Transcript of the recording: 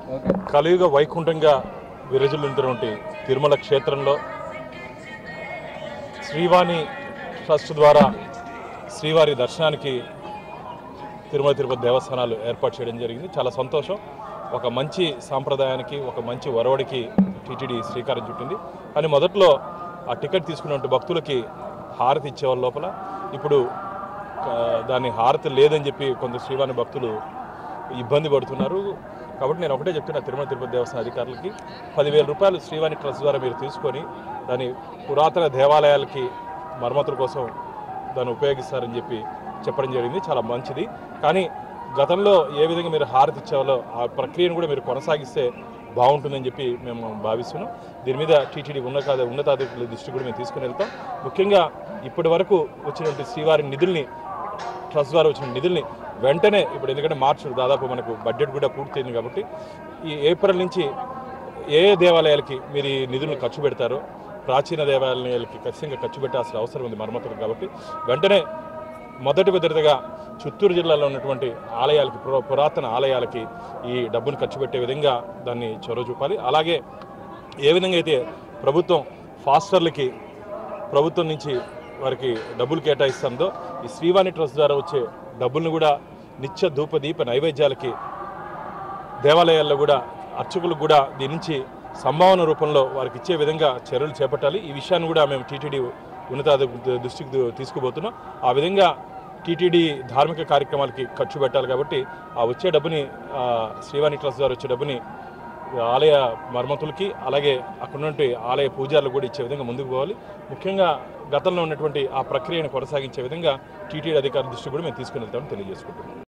కలియుగ వైకుంఠంగా విరజిల్లుతున్నటువంటి తిరుమల క్షేత్రంలో శ్రీవాణి ట్రస్ట్ ద్వారా శ్రీవారి దర్శనానికి తిరుమల తిరుపతి దేవస్థానాలు ఏర్పాటు చేయడం జరిగింది చాలా సంతోషం ఒక మంచి సాంప్రదాయానికి ఒక మంచి ఒరవడికి టీటీడీ శ్రీకారం చుట్టింది కానీ మొదట్లో ఆ టికెట్ తీసుకున్నటువంటి భక్తులకి హారతి ఇచ్చేవాళ్ళ లోపల ఇప్పుడు ఆ, దాని హారతి లేదని చెప్పి కొంత శ్రీవాణి భక్తులు ఇబ్బంది పడుతున్నారు కాబట్టి నేను ఒకటే చెప్తున్నా తిరుమల తిరుపతి దేవస్థానం అధికారులకి పదివేల రూపాయలు శ్రీవాణి ట్రస్ట్ ద్వారా మీరు తీసుకొని దాని పురాతన దేవాలయాలకి మరమ్మతుల కోసం దాన్ని ఉపయోగిస్తారని చెప్పి చెప్పడం జరిగింది చాలా మంచిది కానీ గతంలో ఏ విధంగా మీరు హారతి ఇచ్చేవాళ్ళో ఆ ప్రక్రియను కూడా మీరు కొనసాగిస్తే బాగుంటుందని చెప్పి మేము భావిస్తున్నాం దీని మీద టీటీడీ ఉన్నత ఉన్నతాధికారుల దృష్టి కూడా మేము తీసుకుని వెళ్తాం ముఖ్యంగా ఇప్పటి వరకు వచ్చినటువంటి శ్రీవారి నిధుల్ని ట్రస్ట్ ద్వారా వచ్చిన నిధుల్ని వెంటనే ఇప్పుడు ఎందుకంటే మార్చి దాదాపు మనకు బడ్జెట్ కూడా పూర్తయింది కాబట్టి ఈ ఏప్రిల్ నుంచి ఏ ఏ దేవాలయాలకి మీరు ఈ నిధులను ఖర్చు పెడతారో ప్రాచీన దేవాలయాలకి ఖచ్చితంగా ఖర్చు పెట్టాల్సిన అవసరం ఉంది మరమ్మతులు కాబట్టి వెంటనే మొదటి భద్రతగా చిత్తూరు జిల్లాలో ఉన్నటువంటి ఆలయాలకి పురా- పురాతన ఆలయాలకి ఈ డబ్బును ఖర్చు పెట్టే విధంగా దాన్ని చొరవ చూపాలి అలాగే ఏ విధంగా అయితే ప్రభుత్వం ఫాస్టర్లకి ప్రభుత్వం నుంచి వారికి డబ్బులు కేటాయిస్తుందో ఈ శ్రీవాణి ట్రస్ట్ ద్వారా వచ్చే డబ్బులను కూడా నిత్య ధూప దీప నైవేద్యాలకి దేవాలయాల్లో కూడా అర్చకులకు కూడా దీని నుంచి సంభావన రూపంలో వారికి ఇచ్చే విధంగా చర్యలు చేపట్టాలి ఈ విషయాన్ని కూడా మేము టీటీడీ ఉన్నతాధి దృష్టికి దు- తీసుకుపోతున్నాం ఆ విధంగా టీటీడీ ధార్మిక కార్యక్రమాలకి ఖర్చు పెట్టాలి కాబట్టి ఆ వచ్చే డబ్బుని ఆ, శ్రీవాణి ట్రస్ట్ ద్వారా వచ్చే డబ్బుని ఆలయ మరమ్మతులకి అలాగే అక్కడ ఉన్నటువంటి ఆలయ పూజారులు కూడా ఇచ్చే విధంగా ముందుకు పోవాలి ముఖ్యంగా గతంలో ఉన్నటువంటి ఆ ప్రక్రియను కొనసాగించే విధంగా టీటీడీ అధికారుల దృష్టి కూడా మేము తీసుకుని వెళ్తామని తెలియజేసుకుంటున్నాం